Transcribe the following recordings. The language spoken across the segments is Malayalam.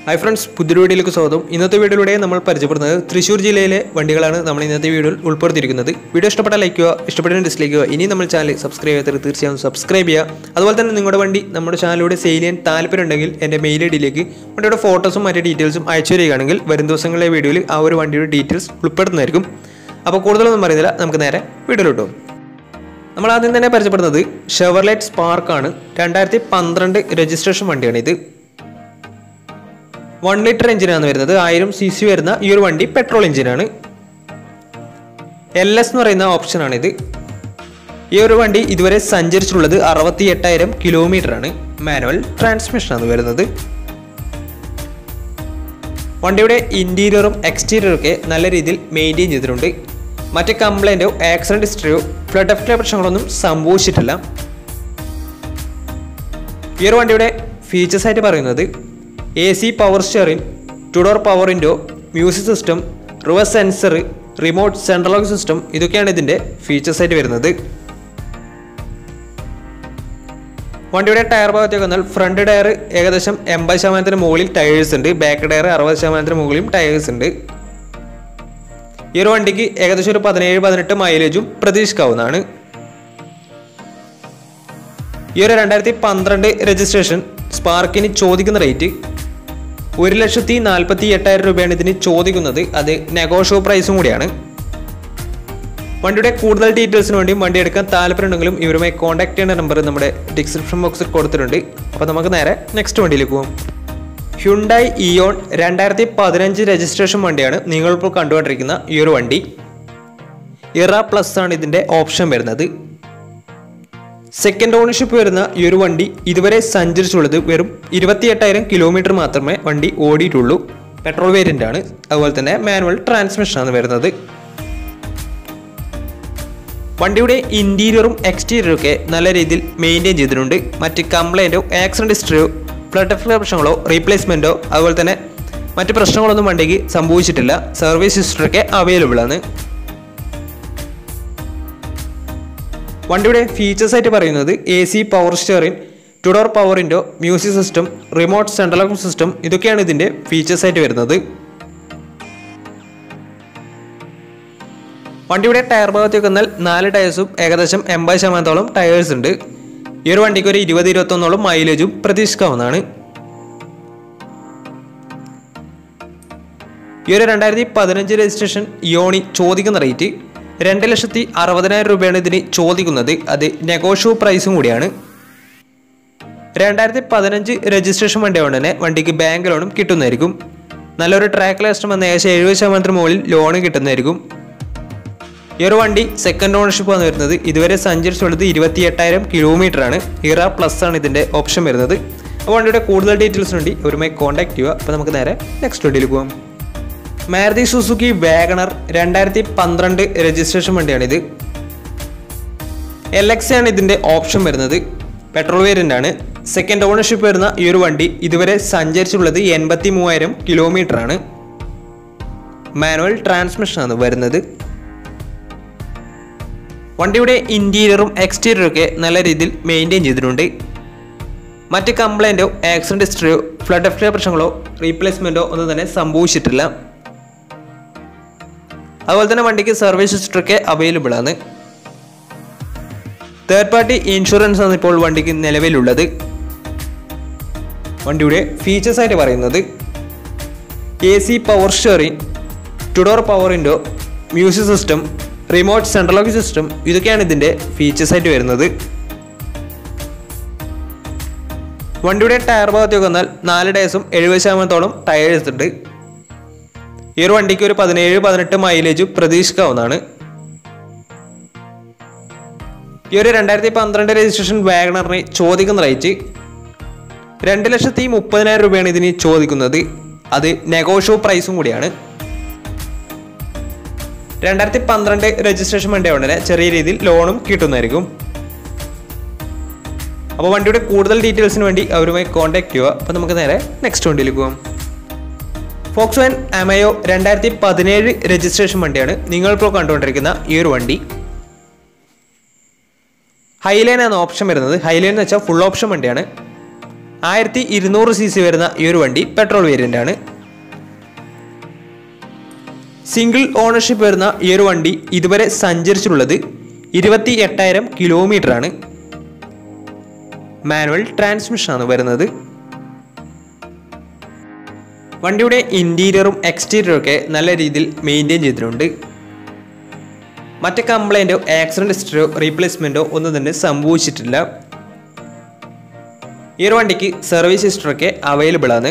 ഹായ് ഫ്രണ്ട്സ് പുതിയ വീഡിയോയിലേക്ക് സ്വാഗതം ഇന്നത്തെ വീഡിയോയിലൂടെ നമ്മൾ പരിചയപ്പെടുന്നത് തൃശ്ശൂർ ജില്ലയിലെ വണ്ടികളാണ് നമ്മൾ ഇന്നത്തെ വീഡിയോയിൽ ഉൾപ്പെടുത്തിയിരിക്കുന്നത് വീഡിയോ ഇഷ്ടപ്പെട്ടാൽ ലൈക്ക് ചെയ്യുക ഇഷ്ടപ്പെട്ടതിന് ഡിസ്ലൈക്ക് ചെയ്യുക ഇനി നമ്മൾ ചാനൽ സബ്സ്ക്രൈബ് ചെയ്യാത്തവർ തീർച്ചയായും സബ്സ്ക്രൈബ് ചെയ്യുക അതുപോലെ തന്നെ നിങ്ങളുടെ വണ്ടി നമ്മുടെ ചാനലിലൂടെ സെയിൽ ചെയ്യാൻ താല്പര്യമുണ്ടെങ്കിൽ എൻ്റെ മെയിൽ ഐ ഡിയിലേക്ക് വണ്ടിയുടെ ഫോട്ടോസും മറ്റു ഡീറ്റെയിൽസും അയച്ചു തരികയാണെങ്കിൽ വരും ദിവസങ്ങളിലെ വീഡിയോയിൽ ആ ഒരു വണ്ടിയുടെ ഡീറ്റെയിൽസ് ഉൾപ്പെടുത്തുന്നതായിരിക്കും അപ്പോൾ കൂടുതലൊന്നും പറയുന്നില്ല നമുക്ക് നേരെ വീഡിയോയിലോട്ട് പോകും നമ്മൾ ആദ്യം തന്നെ പരിചയപ്പെടുന്നത് ഷെവർലൈറ്റ് സ്പാർക്കാണ് രണ്ടായിരത്തി പന്ത്രണ്ട് രജിസ്ട്രേഷൻ വണ്ടിയാണ് ഇത് വൺ ലിറ്റർ എഞ്ചിനാണ് വരുന്നത് ആയിരം സി സി വരുന്ന ഈ ഒരു വണ്ടി പെട്രോൾ എഞ്ചിനാണ് എൽ എസ് എന്ന് പറയുന്ന ഓപ്ഷനാണ് ഇത് ഈ ഒരു വണ്ടി ഇതുവരെ സഞ്ചരിച്ചിട്ടുള്ളത് അറുപത്തി എട്ടായിരം കിലോമീറ്റർ ആണ് മാനുവൽ ട്രാൻസ്മിഷനാണ് വരുന്നത് വണ്ടിയുടെ ഇൻറ്റീരിയറും എക്സ്റ്റീരിയറും ഒക്കെ നല്ല രീതിയിൽ മെയിൻറ്റെയിൻ ചെയ്തിട്ടുണ്ട് മറ്റ് കംപ്ലൈൻറ്റോ ആക്സിഡൻറ്റ് ഹിസ്റ്ററിയോ ഫ്ലഡ് എഫ്റ്റ് പ്രശ്നങ്ങളൊന്നും സംഭവിച്ചിട്ടില്ല ഈ ഒരു വണ്ടിയുടെ ഫീച്ചേഴ്സ് ആയിട്ട് പറയുന്നത് A C power steering two door power window music system reverse sensor remote central lock system ഇതൊക്കെയാണ് ഇതിൻ്റെ ഫീച്ചേഴ്സ് ആയിട്ട് വരുന്നത് വണ്ടിയുടെ ടയർ ഭാഗത്തേക്ക് വന്നാൽ ഫ്രണ്ട് ടയർ ഏകദേശം എൺപത് ശതമാനത്തിന് മുകളിൽ ടയേഴ്സ് ഉണ്ട് ബാക്ക് ടയർ അറുപത് ശതമാനത്തിന് മുകളിലും ടയേഴ്സ് ഉണ്ട് ഈ ഒരു വണ്ടിക്ക് ഏകദേശം ഒരു പതിനേഴ് പതിനെട്ട് മൈലേജും പ്രതീക്ഷിക്കാവുന്നതാണ് ഈ ഒരു രണ്ടായിരത്തി പന്ത്രണ്ട് രജിസ്ട്രേഷൻ സ്പാർക്കിന് ചോദിക്കുന്ന റേറ്റ് ഒരു ലക്ഷത്തി നാൽപ്പത്തി എട്ടായിരം രൂപയാണ് ഇതിന് ചോദിക്കുന്നത് അത് നെഗോഷ്യോ പ്രൈസും കൂടിയാണ് വണ്ടിയുടെ കൂടുതൽ ഡീറ്റെയിൽസിന് വേണ്ടി വണ്ടി എടുക്കാൻ താല്പര്യമുണ്ടെങ്കിലും ഇവരുമായി കോൺടാക്ട് ചെയ്യേണ്ട നമ്പർ നമ്മുടെ ഡിസ്ക്രിപ്ഷൻ ബോക്സിൽ കൊടുത്തിട്ടുണ്ട് അപ്പോൾ നമുക്ക് നേരെ നെക്സ്റ്റ് വണ്ടിയിലേക്ക് പോകാം ഹ്യുണ്ടായി ഇയോൺ രണ്ടായിരത്തി പതിനഞ്ച് രജിസ്ട്രേഷൻ വണ്ടിയാണ് നിങ്ങളിപ്പോൾ കണ്ടുകൊണ്ടിരിക്കുന്ന ഈ ഒരു വണ്ടി ഇറ പ്ലസ് ആണ് ഇതിൻ്റെ ഓപ്ഷൻ വരുന്നത് സെക്കൻഡ് ഓണർഷിപ്പ് വരുന്ന ഈ ഒരു വണ്ടി ഇതുവരെ സഞ്ചരിച്ചുള്ളത് വെറും ഇരുപത്തി എട്ടായിരം കിലോമീറ്റർ മാത്രമേ വണ്ടി ഓടിയിട്ടുള്ളൂ പെട്രോൾ വേരിയൻ്റ് ആണ് അതുപോലെ തന്നെ മാനുവൽ ട്രാൻസ്മിഷനാണ് വരുന്നത് വണ്ടിയുടെ ഇൻറ്റീരിയറും എക്സ്റ്റീരിയറും ഒക്കെ നല്ല രീതിയിൽ മെയിൻറ്റെയിൻ ചെയ്തിട്ടുണ്ട് മറ്റ് കംപ്ലൈൻറ്റോ ആക്സിഡൻറ്റ് ഹിസ്റ്ററിയോ ഫ്ലഡ് പ്രശ്നങ്ങളോ റീപ്ലേസ്മെൻറ്റോ അതുപോലെ തന്നെ മറ്റ് പ്രശ്നങ്ങളൊന്നും വണ്ടിക്ക് സംഭവിച്ചിട്ടില്ല സർവീസ് ഹിസ്റ്ററി ഒക്കെ അവൈലബിൾ ആണ് വണ്ടിയുടെ ഫീച്ചേഴ്സ് ആയിട്ട് പറയുന്നത് A C power steering two door power window music system remote central lock system ഇതൊക്കെയാണ് ഇതിൻ്റെ ഫീച്ചേഴ്സ് ആയിട്ട് വരുന്നത് വണ്ടിയുടെ ടയർ ഭാഗത്തേക്ക് വന്നാൽ നാല് ടയേഴ്സും ഏകദേശം എൺപത് ശതമാനത്തോളം ടയേഴ്സ് ഉണ്ട് ഈ ഒരു വണ്ടിക്ക് ഒരു ഇരുപത് ഇരുപത്തൊന്നോളം മൈലേജും പ്രതീക്ഷിക്കാവുന്നതാണ് ഈ ഒരു രണ്ടായിരത്തി പതിനഞ്ച് രജിസ്ട്രേഷൻ ഇയോണി ചോദിക്കുന്ന റേറ്റ് രണ്ട് ലക്ഷത്തി അറുപതിനായിരം രൂപയാണ് ഇതിന് ചോദിക്കുന്നത് അത് നെഗോഷ്യോ പ്രൈസും കൂടിയാണ് രണ്ടായിരത്തി പതിനഞ്ച് രജിസ്ട്രേഷൻ വണ്ടി കൊണ്ട് തന്നെ വണ്ടിക്ക് ബാങ്ക് ലോണും കിട്ടുന്നതായിരിക്കും നല്ലൊരു ട്രാക്ക് ലാസ്റ്റ് വന്ന ഏകദേശം എഴുപത് ശതമാനത്തിന് മുകളിൽ ലോൺ കിട്ടുന്നതായിരിക്കും ഈ ഒരു വണ്ടി സെക്കൻഡ് ഓണർഷിപ്പ് വന്ന് വരുന്നത് ഇതുവരെ സഞ്ചരിച്ചുള്ളത് ഇരുപത്തി എട്ടായിരം കിലോമീറ്റർ ആണ് ഇറ പ്ലസ് ആണ് ഇതിൻ്റെ ഓപ്ഷൻ വരുന്നത് അപ്പോൾ വണ്ടിയുടെ കൂടുതൽ ഡീറ്റെയിൽസ് വേണ്ടി ഒരുമായി കോൺടാക്ട് ചെയ്യുക അപ്പോൾ നമുക്ക് നേരെ നെക്സ്റ്റ് വണ്ടിയിൽ പോകാം മാരുതി സുസുക്കി വാഗണർ രണ്ടായിരത്തി പന്ത്രണ്ട് രജിസ്ട്രേഷൻ വണ്ടിയാണിത് എൽ എക്സ് ആണ് ഇതിൻ്റെ ഓപ്ഷൻ വരുന്നത് പെട്രോൾ വേരിയൻ്റ് ആണ് സെക്കൻഡ് ഓണർഷിപ്പ് വരുന്ന ഈ ഒരു വണ്ടി ഇതുവരെ സഞ്ചരിച്ചിട്ടുള്ളത് എൺപത്തി മൂവായിരം കിലോമീറ്റർ ആണ് മാനുവൽ ട്രാൻസ്മിഷൻ ആണ് വരുന്നത് വണ്ടിയുടെ ഇൻറ്റീരിയറും എക്സ്റ്റീരിയറും ഒക്കെ നല്ല രീതിയിൽ മെയിൻറ്റെയിൻ ചെയ്തിട്ടുണ്ട് മറ്റ് കംപ്ലൈൻറ്റോ ആക്സിഡൻറ്റ് ഹിസ്റ്ററിയോ ഫ്ലഡ് എഫ്റ്റ് പ്രശ്നങ്ങളോ റീപ്ലേസ്മെൻറ്റോ ഒന്നും തന്നെ സംഭവിച്ചിട്ടില്ല അതുപോലെ തന്നെ വണ്ടിക്ക് സർവീസ് ഹിസ്റ്ററൊക്കെ അവൈലബിൾ ആണ് തേർഡ് പാർട്ടി ഇൻഷുറൻസ് ആണ് ഇപ്പോൾ വണ്ടിക്ക് നിലവിലുള്ളത് വണ്ടിയുടെ ഫീച്ചേഴ്സ് ആയിട്ട് പറയുന്നത് A C power steering two door power window music system remote central lock system ഇതൊക്കെയാണ് ഇതിൻ്റെ ഫീച്ചേഴ്സ് ആയിട്ട് വരുന്നത് വണ്ടിയുടെ ടയർ ഭാഗത്തേക്ക് വന്നാൽ നാല് ടയേഴ്സും എഴുപത് ശതമാനത്തോളം ടയേഴ്സ് ഉണ്ട് ഈ ഒരു വണ്ടിക്ക് ഒരു പതിനേഴ് പതിനെട്ട് മൈലേജ് പ്രതീക്ഷിക്കാവുന്നതാണ് ഈ ഒരു രണ്ടായിരത്തി പന്ത്രണ്ട് രജിസ്ട്രേഷൻ വാഗണറിന് ചോദിക്കുന്ന റേറ്റ് രണ്ട് ലക്ഷത്തി മുപ്പതിനായിരം രൂപയാണ് ഇതിന് ചോദിക്കുന്നത് അത് നെഗോഷ്യോ പ്രൈസും കൂടിയാണ് രണ്ടായിരത്തി പന്ത്രണ്ട് രജിസ്ട്രേഷൻ വണ്ടി ഉടനെ ചെറിയ രീതിയിൽ ലോണും കിട്ടുന്നതായിരിക്കും അപ്പോൾ വണ്ടിയുടെ കൂടുതൽ ഡീറ്റെയിൽസിന് വേണ്ടി അവരുമായി കോൺടാക്ട് ചെയ്യുക അപ്പോൾ നമുക്ക് നേരെ നെക്സ്റ്റ് വണ്ടിയിലേക്ക് പോകാം ഫോക്സ് വാൻ അമയോ രണ്ടായിരത്തി പതിനേഴ് രജിസ്ട്രേഷൻ വണ്ടിയാണ് നിങ്ങളിപ്പോൾ കണ്ടുകൊണ്ടിരിക്കുന്ന ഈ ഒരു വണ്ടി ഹൈലൈൻ ആണ് ഓപ്ഷൻ വരുന്നത് ഹൈലൈൻ എന്ന് വെച്ചാൽ ഫുൾ ഓപ്ഷൻ വണ്ടിയാണ് ആയിരത്തി ഇരുന്നൂറ് സി സി വരുന്ന ഈ ഒരു വണ്ടി പെട്രോൾ വേരിയൻ്റ് ആണ് സിംഗിൾ ഓണർഷിപ്പ് വരുന്ന ഈ ഒരു വണ്ടി ഇതുവരെ സഞ്ചരിച്ചിട്ടുള്ളത് ഇരുപത്തി എട്ടായിരം കിലോമീറ്റർ ആണ് മാനുവൽ ട്രാൻസ്മിഷൻ ആണ് വരുന്നത് വണ്ടിയുടെ ഇൻറ്റീരിയറും എക്സ്റ്റീരിയറും ഒക്കെ നല്ല രീതിയിൽ മെയിൻറ്റെയിൻ ചെയ്തിട്ടുണ്ട് മറ്റ് കംപ്ലൈൻറ്റോ ആക്സിഡൻറ്റ് ഹിസ്റ്ററിയോ റീപ്ലേസ്മെൻറ്റോ ഒന്നും തന്നെ സംഭവിച്ചിട്ടില്ല ഈ ഒരു വണ്ടിക്ക് സർവീസ് ഹിസ്റ്ററൊക്കെ അവൈലബിൾ ആണ്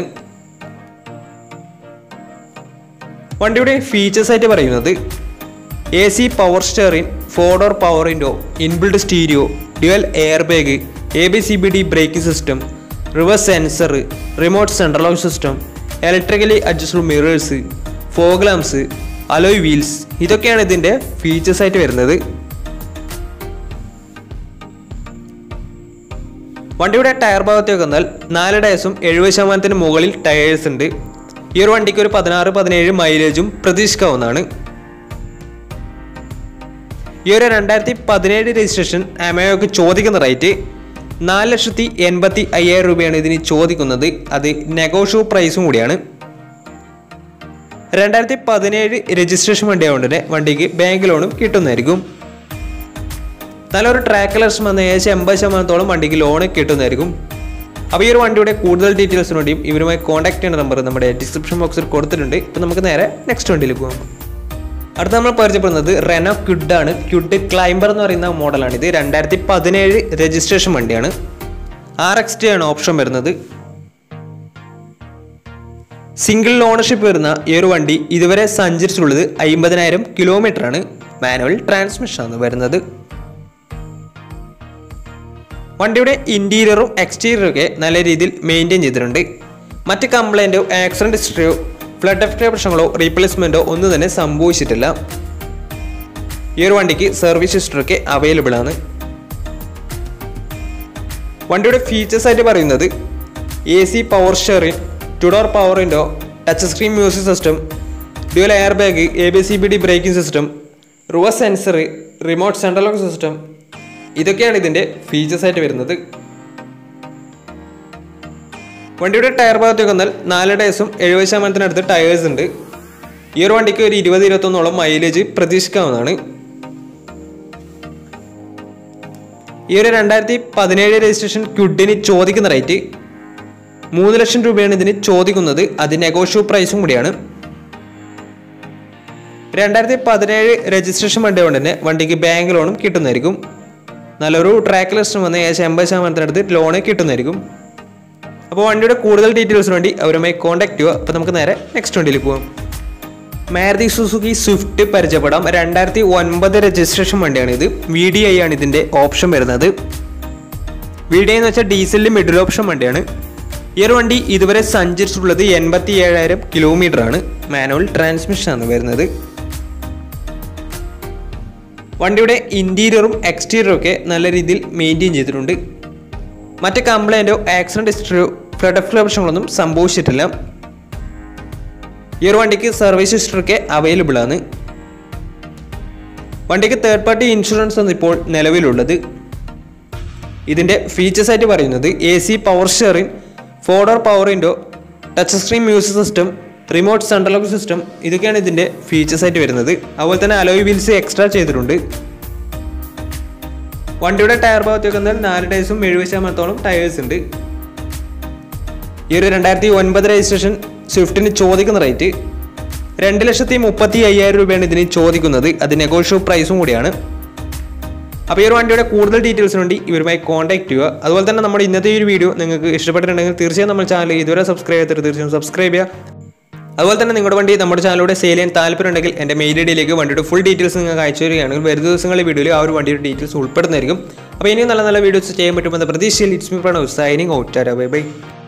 വണ്ടിയുടെ ഫീച്ചേഴ്സ് ആയിട്ട് പറയുന്നത് A C power steering four door power window inbuilt stereo dual air bag A B C B D braking system reverse sensor remote central lock system electrically adjustable mirrors foglamps alloy wheels ഇതൊക്കെയാണ് ഇതിൻ്റെ ഫീച്ചേഴ്സ് ആയിട്ട് വരുന്നത് വണ്ടിയുടെ ടയർ ഭാഗത്തേക്ക് വന്നാൽ നാല് ടയർസും എഴുപത് ശതമാനത്തിന് മുകളിൽ ടയേഴ്സ് ഉണ്ട് ഈ ഒരു വണ്ടിക്ക് ഒരു പതിനാറ് പതിനേഴ് മൈലേജും പ്രതീക്ഷിക്കാവുന്നതാണ് ഈ ഒരു രണ്ടായിരത്തി പതിനേഴ് രജിസ്ട്രേഷൻ അമയോക്ക് ചോദിക്കുന്ന റേറ്റ് നാല് ലക്ഷത്തി എൺപത്തി അയ്യായിരം രൂപയാണ് ഇതിന് ചോദിക്കുന്നത് അത് നെഗോഷ്യോ പ്രൈസും കൂടിയാണ് രണ്ടായിരത്തി പതിനേഴ് രജിസ്ട്രേഷൻ വണ്ടി ആയതുകൊണ്ട് തന്നെ വണ്ടിക്ക് ബാങ്ക് ലോണും കിട്ടുന്നതായിരിക്കും നല്ലൊരു ട്രാക്ക് ലക്ഷം വന്ന ഏകദേശം എൺപത് ശതമാനത്തോളം വണ്ടിക്ക് ലോൺ കിട്ടുന്നതായിരിക്കും അപ്പോൾ ഈ ഒരു വണ്ടിയുടെ കൂടുതൽ ഡീറ്റെയിൽസിന് വേണ്ടിയും ഇവരുമായി കോൺടാക്ട് ചെയ്യുന്ന നമ്പർ നമ്മുടെ ഡിസ്ക്രിപ്ഷൻ ബോക്സിൽ കൊടുത്തിട്ടുണ്ട് ഇപ്പോൾ നമുക്ക് നേരെ നെക്സ്റ്റ് വണ്ടിയിലേക്ക് പോകാം അടുത്ത നമ്മൾ പരിചയപ്പെടുന്നത് റെനോ ക്യുഡ് ആണ് ക്യുഡ് ക്ലൈംബർ എന്ന് പറയുന്ന മോഡലാണ് ഇത് രണ്ടായിരത്തി പതിനേഴ് രജിസ്ട്രേഷൻ വണ്ടിയാണ് ആർ എക്സ് ടി ആണ് ഓപ്ഷൻ വരുന്നത് സിംഗിൾ ഓണർഷിപ്പ് വരുന്ന ഈ ഒരു വണ്ടി ഇതുവരെ സഞ്ചരിച്ചിട്ടുള്ളത് അമ്പതിനായിരം കിലോമീറ്റർ ആണ് മാനുവൽ ട്രാൻസ്മിഷൻ ആണ് വരുന്നത് വണ്ടിയുടെ ഇൻറ്റീരിയറും എക്സ്റ്റീരിയറും ഒക്കെ നല്ല രീതിയിൽ മെയിൻറ്റെയിൻ ചെയ്തിട്ടുണ്ട് മറ്റ് കംപ്ലൈൻറ്റോ ആക്സിഡൻറ്റ് ഹിസ്റ്ററിയോ ഫ്ലഡ് എഫക്റ്റ് പ്രശ്നങ്ങളോ റീപ്ലേസ്മെൻറ്റോ ഒന്നും തന്നെ സംഭവിച്ചിട്ടില്ല ഈ ഒരു വണ്ടിക്ക് സർവീസ് ഹിസ്റ്ററൊക്കെ അവൈലബിൾ ആണ് വണ്ടിയുടെ ഫീച്ചേഴ്സ് ആയിട്ട് പറയുന്നത് A C power steering two door power window touch screen music system dual air bag A B C B D braking system reverse sensor remote central lock system ഇതൊക്കെയാണ് ഇതിൻ്റെ ഫീച്ചേഴ്സ് ആയിട്ട് വരുന്നത് വണ്ടിയുടെ ടയർ ഭാഗത്തേക്ക് വന്നാൽ നാല് ടയർസും എഴുപത് ശതമാനത്തിനടുത്ത് ടയേഴ്സ് ഉണ്ട് ഈ ഒരു വണ്ടിക്ക് ഒരു ഇരുപത് ഇരുപത്തൊന്നോളം മൈലേജ് പ്രതീക്ഷിക്കാവുന്നതാണ് ഈ ഒരു രണ്ടായിരത്തി പതിനേഴ് രജിസ്ട്രേഷൻ ക്യുഡിന് ചോദിക്കുന്ന റേറ്റ് മൂന്ന് ലക്ഷം രൂപയാണ് ഇതിന് ചോദിക്കുന്നത് അത് നെഗോഷ്യോ പ്രൈസും കൂടിയാണ് രണ്ടായിരത്തി പതിനേഴ് രജിസ്ട്രേഷൻ വണ്ടി കൊണ്ട് തന്നെ വണ്ടിക്ക് ബാങ്ക് ലോണും കിട്ടുന്നതായിരിക്കും നല്ലൊരു ട്രാക്ക് ലിസ്റ്റ് വന്ന് ഏകദേശം എൺപത് ശതമാനത്തിനടുത്ത് ലോണ് കിട്ടുന്നതായിരിക്കും അപ്പോൾ വണ്ടിയുടെ കൂടുതൽ ഡീറ്റെയിൽസിന് വേണ്ടി അവരുമായി കോൺടാക്ട് ചെയ്യുക അപ്പോൾ നമുക്ക് നേരെ നെക്സ്റ്റ് വണ്ടിയിലേക്ക് പോകാം മാരുതി സുസുക്കി സ്വിഫ്റ്റ് പരിചയപ്പെടാം രണ്ടായിരത്തി ഒൻപത് രജിസ്ട്രേഷൻ വണ്ടിയാണ് ഇത് വി ഡി ഐ ആണ് ഇതിൻ്റെ ഓപ്ഷൻ വരുന്നത് വി ഡി ഐ എന്ന് വെച്ചാൽ ഡീസലിൽ മിഡിൽ ഓപ്ഷൻ വണ്ടിയാണ് ഈ ഒരു വണ്ടി ഇതുവരെ സഞ്ചരിച്ചിട്ടുള്ളത് എൺപത്തി ഏഴായിരം കിലോമീറ്റർ ആണ് മാനുവൽ ട്രാൻസ്മിഷൻ ആണ് വരുന്നത് വണ്ടിയുടെ ഇൻറ്റീരിയറും എക്സ്റ്റീരിയറും ഒക്കെ നല്ല രീതിയിൽ മെയിൻറ്റെയിൻ ചെയ്തിട്ടുണ്ട് മറ്റ് കംപ്ലൈൻറ്റോ ആക്സിഡൻറ്റ് ഹിസ്റ്ററിയോ ഫ്ലഡ് ഓഫ് പ്രശ്നങ്ങളൊന്നും സംഭവിച്ചിട്ടില്ല ഈ ഒരു വണ്ടിക്ക് സർവീസ് ഹിസ്റ്ററൊക്കെ അവൈലബിൾ ആണ് വണ്ടിക്ക് തേർഡ് പാർട്ടി ഇൻഷുറൻസ് ആണ് ഇപ്പോൾ നിലവിലുള്ളത് ഇതിൻ്റെ ഫീച്ചേഴ്സ് ആയിട്ട് പറയുന്നത് A C power steering four door power window touch screen music system remote central lock system ഇതൊക്കെയാണ് ഇതിൻ്റെ ഫീച്ചേഴ്സ് ആയിട്ട് വരുന്നത് അതുപോലെ തന്നെ അലോയ് വീൽസ് എക്സ്ട്രാ ചെയ്തിട്ടുണ്ട് വണ്ടിയുടെ ടയർ ഭാഗത്തേക്ക് വന്നാൽ നാല് ടയേഴ്സും എഴുപത് ശതമാനത്തോളം ടയേഴ്സ് ഉണ്ട് ഈ ഒരു രണ്ടായിരത്തി ഒൻപത് രജിസ്ട്രേഷൻ സ്വിഫ്റ്റിന് ചോദിക്കുന്ന റേറ്റ് രണ്ട് ലക്ഷത്തി മുപ്പത്തി അയ്യായിരം രൂപയാണ് ഇതിന് ചോദിക്കുന്നത് അത് നെഗോഷ്യോ പ്രൈസും കൂടിയാണ് അപ്പോൾ ഈ ഒരു വണ്ടിയുടെ കൂടുതൽ ഡീറ്റെയിൽസിന് വേണ്ടി ഇവരുമായി കോൺടാക്ട് ചെയ്യുക അതുപോലെ തന്നെ നമ്മുടെ ഇന്നത്തെ ഈ ഒരു വീഡിയോ നിങ്ങൾക്ക് ഇഷ്ടപ്പെട്ടിട്ടുണ്ടെങ്കിൽ തീർച്ചയായും നമ്മുടെ ചാനൽ ഇതുവരെ സബ്സ്ക്രൈബ് ചെയ്തിട്ട് തീർച്ചയായും സബ്സ്ക്രൈബ് ചെയ്യുക അതുപോലെ തന്നെ നിങ്ങളുടെ വണ്ടി നമ്മുടെ ചാനലിലൂടെ സെയിൽ ചെയ്യാൻ താല്പര്യമുണ്ടെങ്കിൽ എൻ്റെ മെയിൽ ഐ ഡിയിലേക്ക് വണ്ടിയുടെ ഫുൾ ഡീറ്റെയിൽസ് നിങ്ങൾക്ക് അയച്ചു തരികയാണെങ്കിൽ വരും ദിവസങ്ങളിൽ വീഡിയോയിൽ ആ ഒരു വണ്ടിയുടെ ഡീറ്റെയിൽസ് ഉൾപ്പെടുന്നതായിരിക്കും അപ്പോൾ ഇനിയും നല്ല നല്ല വീഡിയോസ് ചെയ്യാൻ പറ്റുമെന്ന പ്രതീക്ഷയിൽ it's me Pranav signing out bye by